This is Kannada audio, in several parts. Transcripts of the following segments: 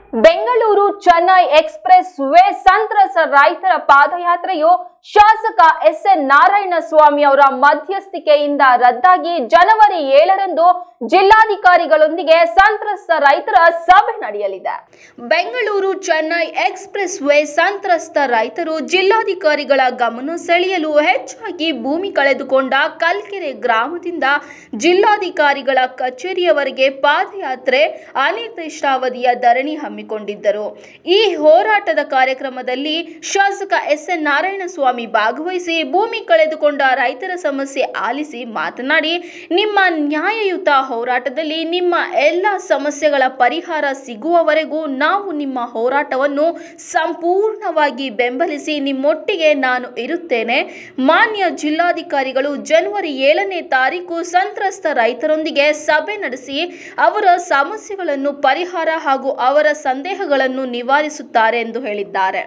ಬೆಂಗಳೂರು ಚೆನ್ನೈ ಎಕ್ಸ್ಪ್ರೆಸ್ ವೇ ಸಂತ್ರಸ ರೈತರ ಪಾದಯಾತ್ರೆಯು ಶಾಸಕ ಎಸ್ ಎನ್ ನಾರಾಯಣ ಸ್ವಾಮಿ ಅವರ ಮಧ್ಯಸ್ಥಿಕೆಯಿಂದ ರದ್ದಾಗಿ ಜನವರಿ ಏಳರಂದು ಜಿಲ್ಲಾಧಿಕಾರಿಗಳೊಂದಿಗೆ ಸಂತ್ರಸ್ತ ರೈತರ ಸಭೆ ನಡೆಯಲಿದೆ ಬೆಂಗಳೂರು ಚೆನ್ನೈ ಎಕ್ಸ್ಪ್ರೆಸ್ ವೇ ಸಂತ್ರಸ್ತ ರೈತರು ಜಿಲ್ಲಾಧಿಕಾರಿಗಳ ಗಮನ ಸೆಳೆಯಲು ಹೆಚ್ಚಾಗಿ ಭೂಮಿ ಕಳೆದುಕೊಂಡ ಕಲ್ಕೆರೆ ಗ್ರಾಮದಿಂದ ಜಿಲ್ಲಾಧಿಕಾರಿಗಳ ಕಚೇರಿಯವರೆಗೆ ಪಾದಯಾತ್ರೆ ಅನಿರ್ದಿಷ್ಟಾವಧಿಯ ಧರಣಿ ಹಮ್ಮಿಕೊಂಡಿದ್ದರು ಈ ಹೋರಾಟದ ಕಾರ್ಯಕ್ರಮದಲ್ಲಿ ಶಾಸಕ ಎಸ್ ಎನ್ ನಾರಾಯಣಸ್ವಾಮಿ ಭಾಗವಹಿಸಿ ಭೂಮಿ ಕಳೆದುಕೊಂಡ ರೈತರ ಸಮಸ್ಯೆ ಆಲಿಸಿ ಮಾತನಾಡಿ ನಿಮ್ಮ ನ್ಯಾಯಯುತ ಹೋರಾಟದಲ್ಲಿ ನಿಮ್ಮ ಎಲ್ಲ ಸಮಸ್ಯೆಗಳ ಪರಿಹಾರ ಸಿಗುವವರೆಗೂ ನಾವು ನಿಮ್ಮ ಹೋರಾಟವನ್ನು ಸಂಪೂರ್ಣವಾಗಿ ಬೆಂಬಲಿಸಿ ನಿಮ್ಮೊಟ್ಟಿಗೆ ನಾನು ಇರುತ್ತೇನೆ ಮಾನ್ಯ ಜಿಲ್ಲಾಧಿಕಾರಿಗಳು ಜನವರಿ ಏಳನೇ ತಾರೀಕು ಸಂತ್ರಸ್ತ ರೈತರೊಂದಿಗೆ ಸಭೆ ನಡೆಸಿ ಅವರ ಸಮಸ್ಯೆಗಳನ್ನು ಪರಿಹಾರ ಹಾಗೂ ಅವರ ಸಂದೇಹಗಳನ್ನು ನಿವಾರಿಸುತ್ತಾರೆ ಎಂದು ಹೇಳಿದ್ದಾರೆ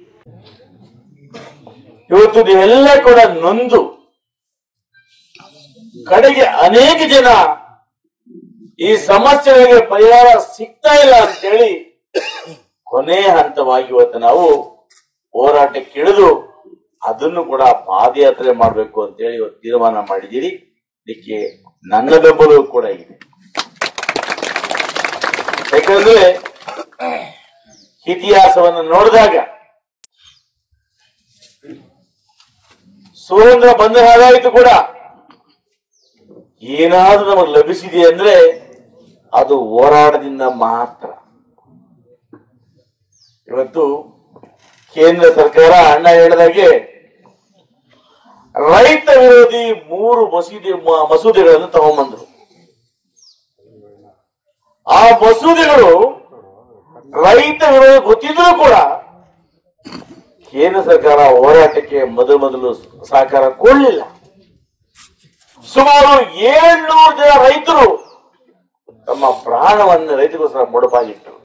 ಇವತ್ತು ಇದೆಲ್ಲ ಕೂಡ ನೊಂದು ಕಡೆಗೆ ಅನೇಕ ಜನ ಈ ಸಮಸ್ಯೆಗಳಿಗೆ ಪರಿಹಾರ ಸಿಗ್ತಾ ಇಲ್ಲ ಅಂತೇಳಿ ಕೊನೆ ಹಂತವಾಗಿ ಇವತ್ತು ನಾವು ಹೋರಾಟಕ್ಕೆ ಇಳಿದು ಅದನ್ನು ಕೂಡ ಪಾದಯಾತ್ರೆ ಮಾಡಬೇಕು ಅಂತೇಳಿ ಇವತ್ತು ತೀರ್ಮಾನ ಮಾಡಿದ್ದೀರಿ ಇದಕ್ಕೆ ನನ್ನ ಬೆಂಬಲವೂ ಕೂಡ ಇದೆ ಯಾಕಂದ್ರೆ ಇತಿಹಾಸವನ್ನು ನೋಡಿದಾಗ ಸುರೇಂದ್ರ ಬಂದ ಹಾಗಾಯಿತು ಕೂಡ ಏನಾದ್ರೂ ನಮಗೆ ಲಭಿಸಿದೆ ಅಂದ್ರೆ ಅದು ಹೋರಾಟದಿಂದ ಮಾತ್ರ ಇವತ್ತು ಕೇಂದ್ರ ಸರ್ಕಾರ ಅಣ್ಣ ಹೇಳಿದಾಗೆ ರೈತ ವಿರೋಧಿ ಮೂರು ಮಸೀದಿ ಮ- ಮಸೂದೆಗಳನ್ನು ತಗೊಂಡ್ಬಂದ್ರು ಆ ಮಸೂದೆಗಳು ರೈತ ವಿರೋಧಿ ಗೊತ್ತಿದ್ರೂ ಕೂಡ ಕೇಂದ್ರ ಸರ್ಕಾರ ಹೋರಾಟಕ್ಕೆ ಮೊದಲು ಮೊದಲು ಸಹಕಾರ ಕೊಡಲಿಲ್ಲ ಸುಮಾರು ಏಳ್ನೂರು ಜನ ರೈತರು ತಮ್ಮ ಪ್ರಾಣವನ್ನು ರೈತರಿಗೋಸ್ಕರ ಮುಡುಪಾಗಿಟ್ಟರು